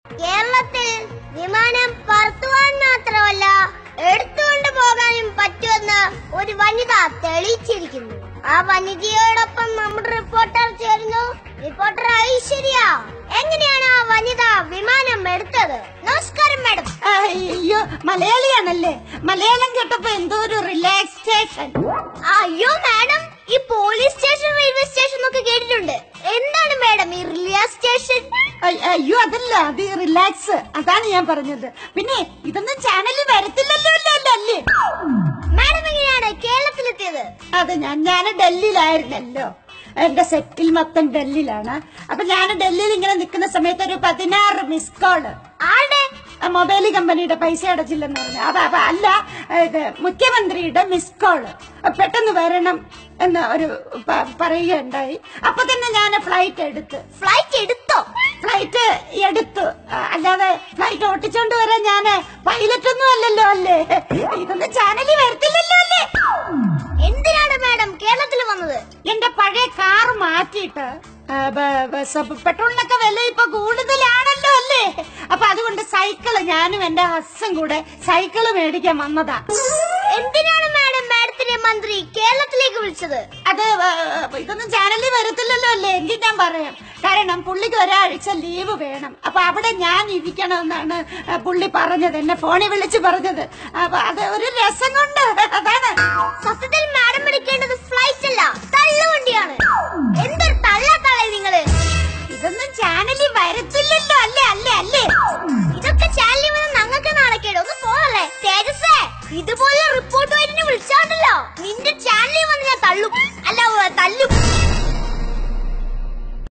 കേരളത്തിൽ വിമാനം പറത്തുവാൻ മാത്രമല്ല എടുത്തുകൊണ്ട് പോകാനും പറ്റുമെന്ന് ഒരു വനിത തെളിയിച്ചിരിക്കുന്നു ആ വനിതയോടൊപ്പം നമ്മുടെ റിപ്പോർട്ടർ ചേരുന്നു റിപ്പോർട്ടർ ഐശ്വര്യ എങ്ങനെയാണ് ആ വനിത വിമാനം എടുത്തത് നമസ്കാരം മാഡം അയ്യോ മലയാളിയാണല്ലേ മലയാളം കേട്ടപ്പോ എന്തോ ഒരു റിലാക്സേഷൻ അയ്യോ മാഡം ഈ പോലീസ് സ്റ്റേഷൻ റെയിൽവേ സ്റ്റേഷൻ ഒക്കെ കേട്ടിട്ടുണ്ട് എന്താണ് മാഡം ഈ റിലേ സ്റ്റേഷൻ അയ്യോ അതല്ല അത് റിലാക്സ് അതാണ് ഞാൻ പറഞ്ഞത് പിന്നെ ഇതൊന്നും ചാനലിൽ വരത്തില്ലല്ലോ അല്ലേ, അല്ലേ അല്ലേ മാഡം എങ്ങനെയാണ് കേരളത്തിലെത്തിയത് അത് ഞാൻ ഞാൻ ഡൽഹിയിലായിരുന്നല്ലോ എന്റെ സെറ്റിൽ മൊത്തം ഡൽഹിയിലാണ് അപ്പൊ ഞാൻ ഡൽഹിയിൽ ഇങ്ങനെ നിൽക്കുന്ന സമയത്ത് ഒരു പതിനാറ് മിസ് കോള് ആരുടെ മൊബൈൽ കമ്പനിയുടെ പൈസ അടച്ചില്ലെന്ന് പറഞ്ഞു അത് അപ്പൊ അല്ല ഇത് മുഖ്യമന്ത്രിയുടെ മിസ് കോള് പെട്ടെന്ന് വരണം എന്ന് ഒരു പ- പറയുകയുണ്ടായി അപ്പൊ തന്നെ ഞാൻ ഫ്ലൈറ്റ് എടുത്ത് ഫ്ലൈറ്റ് എടുത്തോ ഫ്ലൈറ്റ് എടുത്തു ആ, അല്ലാതെ ഫ്ലൈറ്റ് ഓട്ടിച്ചോണ്ട് വരാൻ ഞാന് പൈലറ്റ് ഒന്നും അല്ലല്ലോ അല്ലേ ഇതൊന്നും ചാനലിൽ വരത്തില്ലല്ലോ അല്ലേ എന്തിനാണ് മാഡം കേരളത്തിൽ വന്നത് എന്റെ പഴയ കാർ മാറ്റിയിട്ട് ആ, ബ- ബസ് പെട്രോളിനൊക്കെ വില ഇപ്പൊ കൂടുതലാണല്ലോ അല്ലേ അപ്പൊ അതുകൊണ്ട് സൈക്കിള് ഞാനും എന്റെ ഹസ്സും കൂടെ സൈക്കിള് മേടിക്കാൻ വന്നതാ എന്തിനാണ് മാഡം മാഡത്തിനെ മന്ത്രി കേരളത്തിലേക്ക് വിളിച്ചത് അത് ആ, ഇതൊന്നും ചാനലിൽ വരത്തില്ലല്ലോ അല്ലേ എങ്കിൽ ഞാൻ പറയാം കാരണം പുള്ളിക്ക് ഒരാഴ്ച ലീവ് വേണം അപ്പൊ അവിടെ ഞാൻ ഇരിക്കണമെന്നാണ് ആ, പുള്ളി പറഞ്ഞത് എന്നെ ഫോണിൽ വിളിച്ച് പറഞ്ഞത് അപ്പൊ അത് ഒരു രസം കൊണ്ട് അതാണ് സത്യത്തിൽ മാഡം എടുക്കേണ്ടത് ഫ്ലൈറ്റ് അല്ല തള്ളുവണ്ടിയാണ്